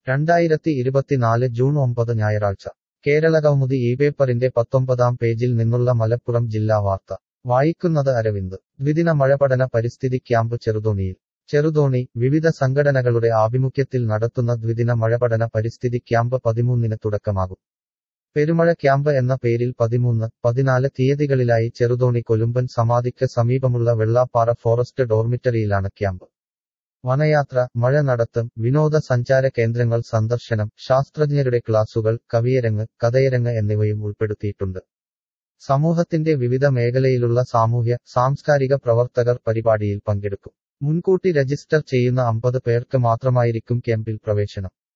രണ്ടായിരത്തി ഇരുപത്തിനാല് ജൂൺ ഒമ്പത് ഞായറാഴ്ച കേരളകൗമുദി ഈ പേപ്പറിന്റെ പത്തൊമ്പതാം പേജിൽ നിന്നുള്ള മലപ്പുറം ജില്ലാ വാർത്ത വായിക്കുന്നത് അരവിന്ദ് ദ്വിദിന മഴപഠന പരിസ്ഥിതി ക്യാമ്പ് ചെറുതോണിയിൽ ചെറുതോണി വിവിധ സംഘടനകളുടെ ആഭിമുഖ്യത്തിൽ നടത്തുന്ന ദ്വിദിന മഴപഠന പരിസ്ഥിതി ക്യാമ്പ് പതിമൂന്നിന് തുടക്കമാകും പെരുമഴ ക്യാമ്പ് എന്ന പേരിൽ പതിമൂന്ന് പതിനാല് തീയതികളിലായി ചെറുതോണി കൊലുമ്പൻ സമാധിക്ക് സമീപമുള്ള വെള്ളാപ്പാറ ഫോറസ്റ്റ് ഡോർമിറ്ററിയിലാണ് ക്യാമ്പ് വനയാത്ര മഴ നടത്തം വിനോദസഞ്ചാര കേന്ദ്രങ്ങൾ സന്ദർശനം ശാസ്ത്രജ്ഞരുടെ ക്ലാസുകൾ കവിയരങ്ങ് കഥയരങ്ങ് എന്നിവയും ഉൾപ്പെടുത്തിയിട്ടുണ്ട് സമൂഹത്തിന്റെ വിവിധ മേഖലയിലുള്ള സാമൂഹ്യ സാംസ്കാരിക പ്രവർത്തകർ പരിപാടിയിൽ പങ്കെടുക്കും മുൻകൂട്ടി രജിസ്റ്റർ ചെയ്യുന്ന അമ്പത് പേർക്ക് മാത്രമായിരിക്കും ക്യാമ്പിൽ പ്രവേശനം